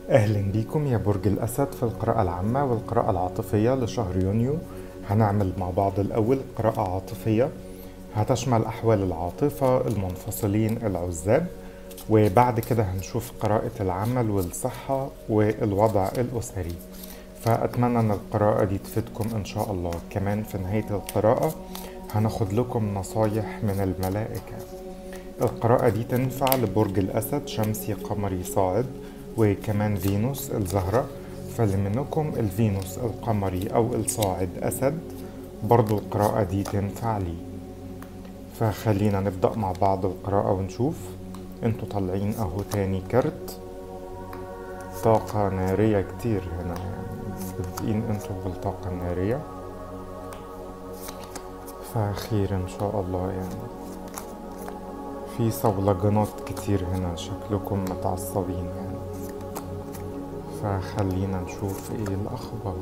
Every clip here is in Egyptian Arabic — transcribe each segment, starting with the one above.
أهلا بيكم يا برج الأسد في القراءة العامة والقراءة العاطفية لشهر يونيو هنعمل مع بعض الأول قراءة عاطفية هتشمل أحوال العاطفة المنفصلين العزاب وبعد كده هنشوف قراءة العمل والصحة والوضع الأسري فأتمنى أن القراءة دي تفيدكم إن شاء الله كمان في نهاية القراءة هناخد لكم نصايح من الملائكة القراءة دي تنفع لبرج الأسد شمسي قمري صاعد وكمان فينوس الزهرة فاللي منكم الفينوس القمري أو الصاعد أسد برضو القراءة دي تنفع لي فخلينا نبدأ مع بعض القراءة ونشوف انتوا طالعين اهو تاني كارت طاقة نارية كتير هنا يعني بادئين انتوا بالطاقة النارية فخير ان شاء الله يعني في صولجانات كتير هنا شكلكم متعصبين يعني فخلينا نشوف ايه الاخبار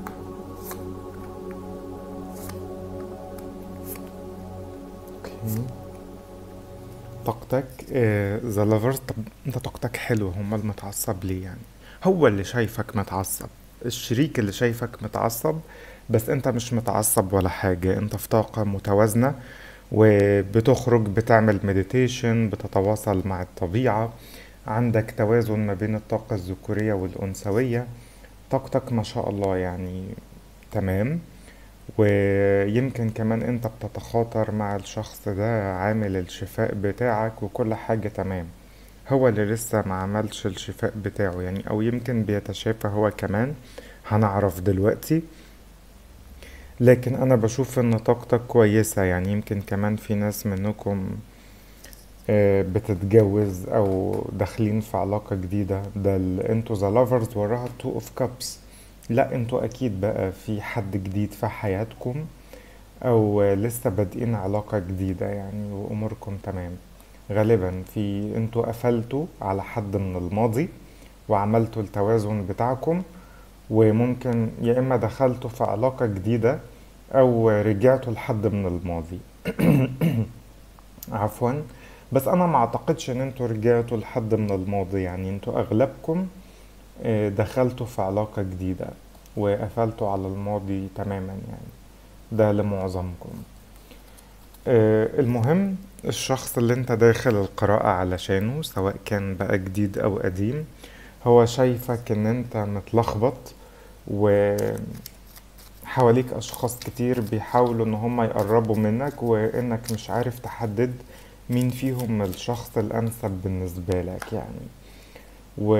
اوكي طاقتك ذا لافرز طب انت طاقتك حلوة هما المتعصب ليه يعني هو اللي شايفك متعصب الشريك اللي شايفك متعصب بس انت مش متعصب ولا حاجة انت في طاقة متوازنة وبتخرج بتعمل مديتيشن بتتواصل مع الطبيعة عندك توازن ما بين الطاقة الذكورية والأنثوية طاقتك ما شاء الله يعني تمام ويمكن كمان انت بتتخاطر مع الشخص ده عامل الشفاء بتاعك وكل حاجة تمام هو اللي لسه ما عملش الشفاء بتاعه يعني او يمكن بيتشافى هو كمان هنعرف دلوقتي لكن انا بشوف ان طاقتك كويسة يعني يمكن كمان في ناس منكم بتتجوز او داخلين في علاقة جديدة ده انتوا ذا لافرز وراها تو اوف كابس لا انتوا اكيد بقى في حد جديد في حياتكم او لسه بادئين علاقة جديدة يعني واموركم تمام غالبا في انتوا قفلتوا على حد من الماضي وعملتوا التوازن بتاعكم وممكن يا اما دخلتوا في علاقة جديدة او رجعتوا لحد من الماضي عفوا بس انا ما اعتقدش ان انتوا رجعتوا لحد من الماضي يعني انتوا اغلبكم دخلتوا في علاقة جديدة وقفلتوا على الماضي تماما يعني ده لمعظمكم المهم الشخص اللي انت داخل القراءة علشانه سواء كان بقى جديد او قديم هو شايفك ان انت متلخبط و حواليك اشخاص كتير بيحاولوا ان هم يقربوا منك وانك مش عارف تحدد مين فيهم الشخص الانسب بالنسبة لك يعني و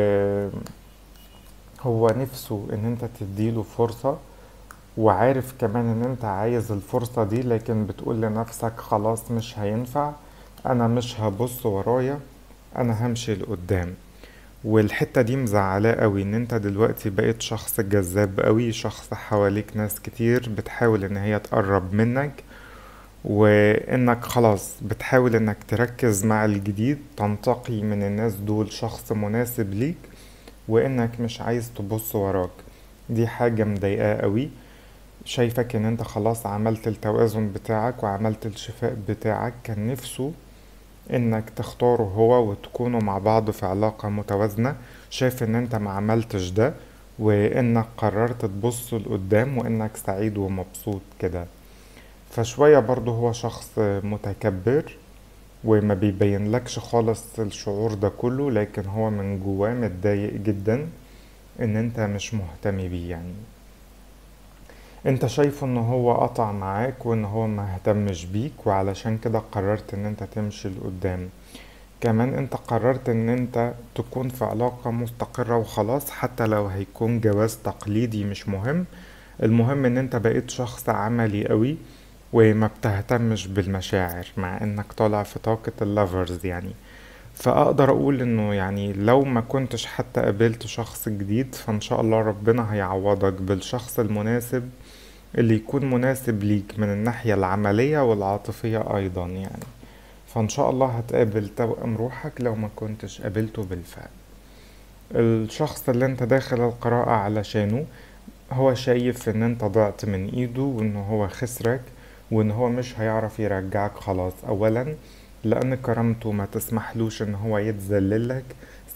هو نفسه ان انت تديله فرصة وعارف كمان ان انت عايز الفرصة دي لكن بتقول لنفسك خلاص مش هينفع انا مش هبص ورايا انا همشي لقدام والحتة دي مزعلاه قوي ان انت دلوقتي بقيت شخص جذاب قوي شخص حواليك ناس كتير بتحاول ان هي تقرب منك وانك خلاص بتحاول انك تركز مع الجديد تنتقي من الناس دول شخص مناسب ليك وانك مش عايز تبص وراك دي حاجة مضايقاه قوي شايفك ان انت خلاص عملت التوازن بتاعك وعملت الشفاء بتاعك كان نفسه انك تختاره هو وتكونوا مع بعض في علاقة متوازنة شايف ان انت ما عملتش ده وانك قررت تبص لقدام وانك سعيد ومبسوط كده فشوية برضه هو شخص متكبر وما بيبين لكش خالص الشعور ده كله لكن هو من جواه متضايق جدا ان انت مش مهتم بيه يعني انت شايفه ان هو قطع معاك وان هو ما اهتمش بيك وعلشان كده قررت ان انت تمشي لقدام كمان انت قررت ان انت تكون في علاقة مستقرة وخلاص حتى لو هيكون جواز تقليدي مش مهم المهم ان انت بقيت شخص عملي قوي وما بتهتمش بالمشاعر مع انك طالع في طاقة اللافرز يعني فاقدر اقول انه يعني لو ما كنتش حتى قابلت شخص جديد فان شاء الله ربنا هيعوضك بالشخص المناسب اللي يكون مناسب ليك من الناحية العملية والعاطفية ايضا يعني فان شاء الله هتقابل توأم روحك لو ما كنتش قابلته بالفعل الشخص اللي انت داخل القراءة علشانه هو شايف ان انت ضعت من ايده وان هو خسرك وان هو مش هيعرف يرجعك خلاص اولا لان كرامته ما تسمحلوش ان هو يتذللك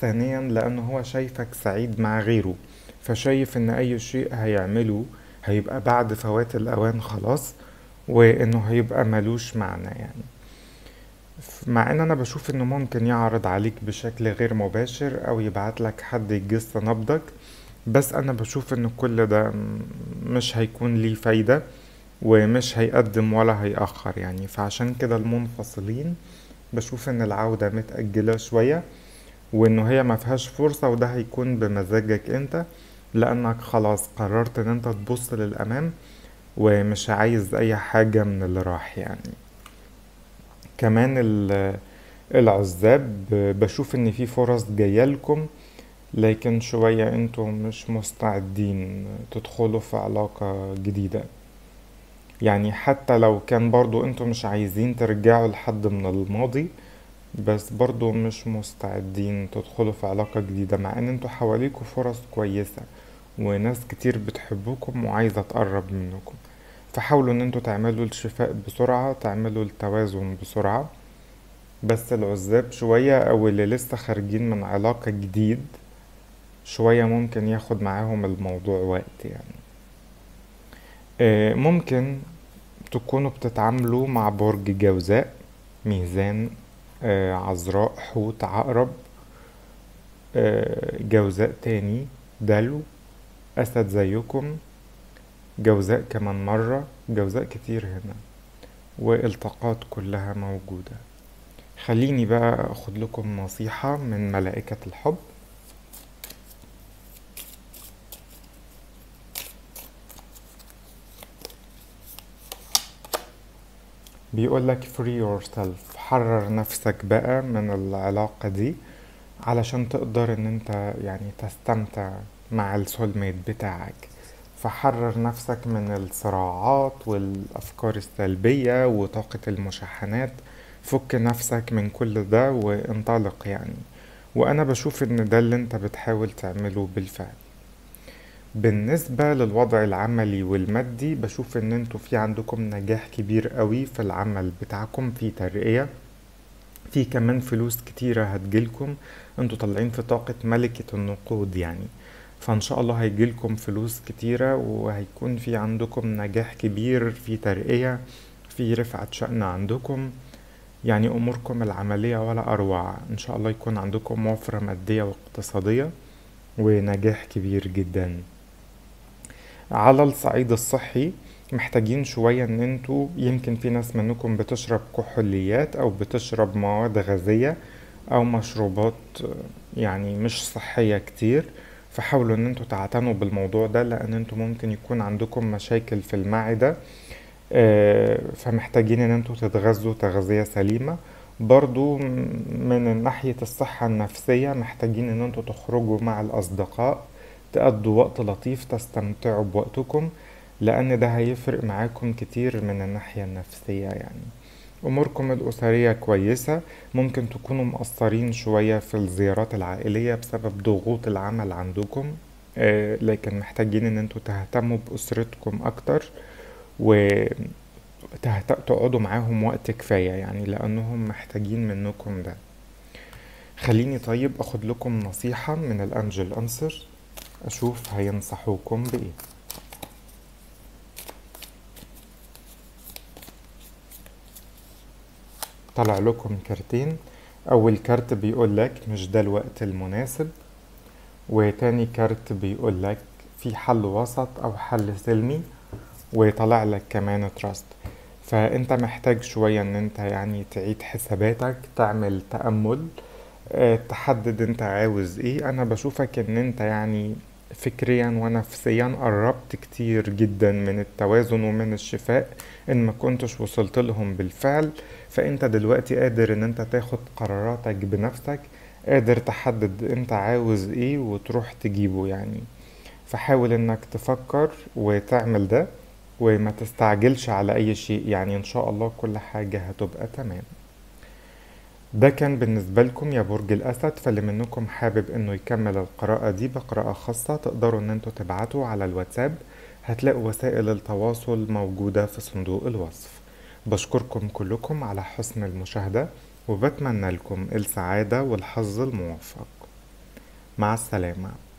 ثانيا لأنه هو شايفك سعيد مع غيره فشايف إن أي شيء هيعمله هيبقى بعد فوات الأوان خلاص وإنه هيبقى ملوش معنى يعني مع ان انا بشوف انه ممكن يعرض عليك بشكل غير مباشر او يبعت لك حد يجس نبضك بس انا بشوف ان كل ده مش هيكون ليه فايدة ومش هيقدم ولا هيأخر يعني فعشان كده المنفصلين بشوف ان العودة متأجلة شوية وانه هي ما فيهاش فرصة وده هيكون بمزاجك انت لانك خلاص قررت ان انت تبص للامام ومش عايز اي حاجة من اللي راح يعني كمان ال- العزاب بشوف ان في فرص جاية لكم لكن شوية انتوا مش مستعدين تدخلوا في علاقة جديدة يعني حتى لو كان برضو انتوا مش عايزين ترجعوا لحد من الماضي بس برضو مش مستعدين تدخلوا في علاقة جديدة مع ان انتوا حواليكوا فرص كويسة وناس كتير بتحبكم وعايزة تقرب منكم فحاولوا ان انتوا تعملوا الشفاء بسرعة تعملوا التوازن بسرعة بس العزاب شوية او اللي لسه خارجين من علاقة جديد شوية ممكن ياخد معاهم الموضوع وقت يعني آه، ممكن تكونوا بتتعاملوا مع برج جوزاء ميزان آه، عذراء حوت عقرب آه، جوزاء تاني دلو أسد زيكم جوزاء كمان مرة جوزاء كتير هنا والطاقات كلها موجودة خليني بقى أخد لكم نصيحة من ملائكة الحب بيقولك free yourself حرر نفسك بقى من العلاقة دي علشان تقدر ان انت يعني تستمتع مع السول ميت بتاعك فحرر نفسك من الصراعات والافكار السلبية وطاقة المشاحنات فك نفسك من كل ده وانطلق يعني وانا بشوف ان ده اللي انت بتحاول تعمله بالفعل بالنسبة للوضع العملي والمادي بشوف ان انتوا في عندكم نجاح كبير قوي في العمل بتاعكم في ترقية في كمان فلوس كتيرة هتجيلكم انتوا طالعين في طاقة ملكة النقود يعني فان شاء الله هيجيلكم فلوس كتيرة وهيكون في عندكم نجاح كبير في ترقية في رفعة شأن عندكم يعني اموركم العملية ولا اروع ان شاء الله يكون عندكم وفرة مادية واقتصادية ونجاح كبير جدا على الصعيد الصحي محتاجين شوية ان انتوا يمكن في ناس منكم بتشرب كحوليات او بتشرب مواد غازية او مشروبات يعني مش صحية كتير فحاولوا ان انتوا تعتنوا بالموضوع ده لان انتوا ممكن يكون عندكم مشاكل في المعدة آه، فمحتاجين ان انتوا تتغذوا تغذية سليمة برضو من ناحية الصحة النفسية محتاجين ان انتوا تخرجوا مع الاصدقاء تقضوا وقت لطيف تستمتعوا بوقتكم لان ده هيفرق معاكم كتير من الناحية النفسية يعني اموركم الاسرية كويسة ممكن تكونوا مقصرين شوية في الزيارات العائلية بسبب ضغوط العمل عندكم آه، لكن محتاجين ان انتوا تهتموا باسرتكم اكتر و تهت- تقعدوا معاهم وقت كفاية يعني لأنهم محتاجين منكم ده خليني طيب أخد لكم نصيحة من الأنجل أنسر أشوف هينصحوكم بإيه طلع لكم كارتين أول كارت بيقول لك مش ده الوقت المناسب وتاني كارت بيقول لك في حل وسط أو حل سلمي وطلع لك كمان تراست فانت محتاج شوية ان انت يعني تعيد حساباتك تعمل تأمل آه، تحدد انت عاوز ايه انا بشوفك ان انت يعني فكريا ونفسيا قربت كتير جدا من التوازن ومن الشفاء ان ما كنتش وصلت لهم بالفعل فانت دلوقتي قادر ان انت تاخد قراراتك بنفسك قادر تحدد انت عاوز ايه وتروح تجيبه يعني فحاول انك تفكر وتعمل ده وما تستعجلش على اي شيء يعني ان شاء الله كل حاجة هتبقى تمام ده كان بالنسبة لكم يا برج الأسد فاللي منكم حابب انه يكمل القراءة دي بقراءة خاصة تقدروا ان انتوا تبعتوا على الواتساب هتلاقوا وسائل التواصل موجودة في صندوق الوصف بشكركم كلكم على حسن المشاهدة وبتمنى لكم السعادة والحظ الموفق مع السلامة